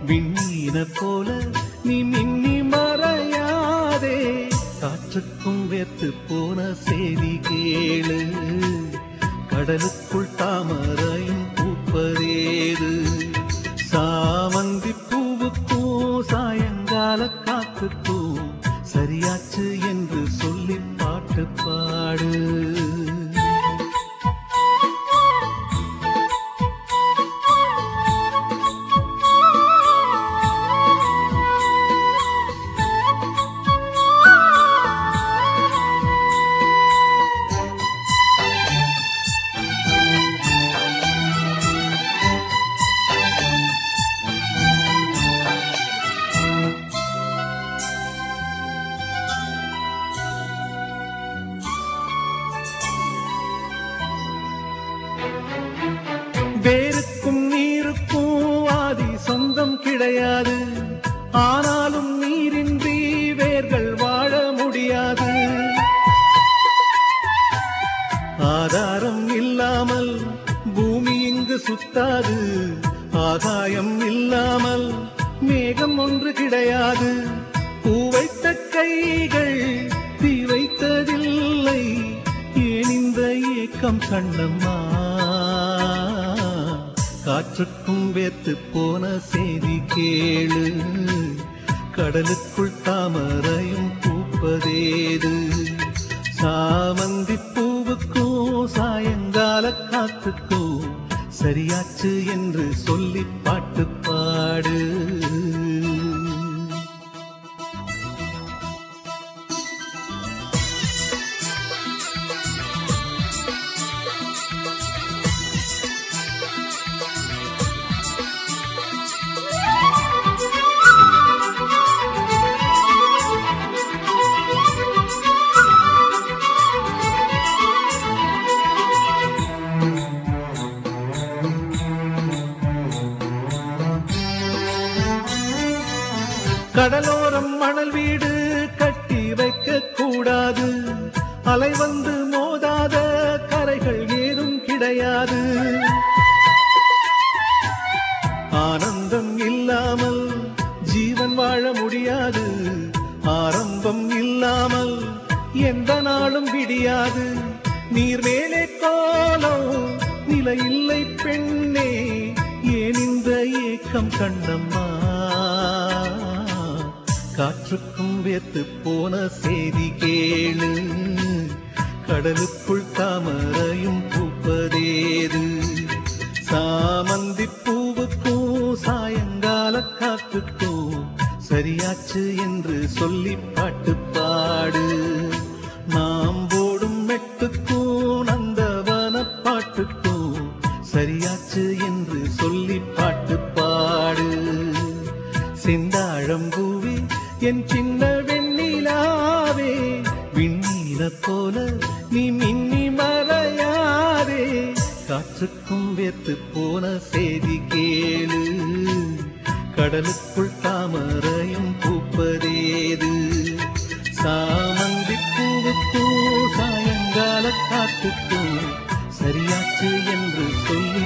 விண்ணீன போல நீ மின்னி மறையாதே காற்றுக்கும் வேர்த்து போன செய்தி கேளு கடலுக்குள் தாமரையும் பூப்பதேது சாமந்தி பூவுக்கும் சாயங்கால காத்துக்கும் சரியாச்சு என்று சொல்லி பாட்டு பாடு வேருக்கும் நீருக்கும் ஆதி சொந்தம் கிடையாது ஆனாலும் நீரின்றி வேர்கள் வாழ முடியாது ஆதாரம் இல்லாமல் பூமி இங்கு சுத்தாது ஆகாயம் இல்லாமல் மேகம் ஒன்று கிடையாது பூ வைத்த கைகள் தீ வைத்ததில்லை ஏன் இந்த ஏக்கம் கண்ணம்மா காற்றுக்கும் வேர்த்து போன செய்தி கேளு கடலுக்குள் தாமரையும் பூப்பதேது சாமந்தி பூவுக்கும் சாயங்கால காத்துக்கும் சரியாச்சு என்று சொல்லி பாட்டு பாடு கடலோரம் மணல் வீடு கட்டி வைக்க கூடாது அலை வந்து மோதாத கரைகள் ஏதும் கிடையாது ஆனந்தம் இல்லாமல் ஜீவன் வாழ முடியாது ஆரம்பம் இல்லாமல் எந்த நாளும் விடியாது நீர் மேலே கோலம் நிலை இல்லை பெண்ணே ஏன் இந்த ஏக்கம் கண்ணம்மா காற்றுக்கும் வேர்த்து போன செய்தி கேளு கடலுக்குள் தாமரையும் பூப்பதேது சாமந்தி பூவுக்கும் சாயங்கால காத்துக்கும் சரியாச்சு என்று சொல்லி பாட்டு பாடு நாம் போடும் மெட்டுக்கும் நந்தவன பாட்டுக்கும் சரியாச்சு என்று சொல்லி பாட்டு பாடு செந்தாழம்பூவே என் சின்ன வெண்ணிலாவே விண்ணீல போல நீ மின்னி மறையாதே காற்றுக்கும் வேர்த்து போன செய்தி கேளு கடலுக்குள் தாமரையும் பூப்பதேது சாமந்தி பூவுக்கும் சாயங்கால காத்துக்கும் சரியாச்சு என்று சொல்லி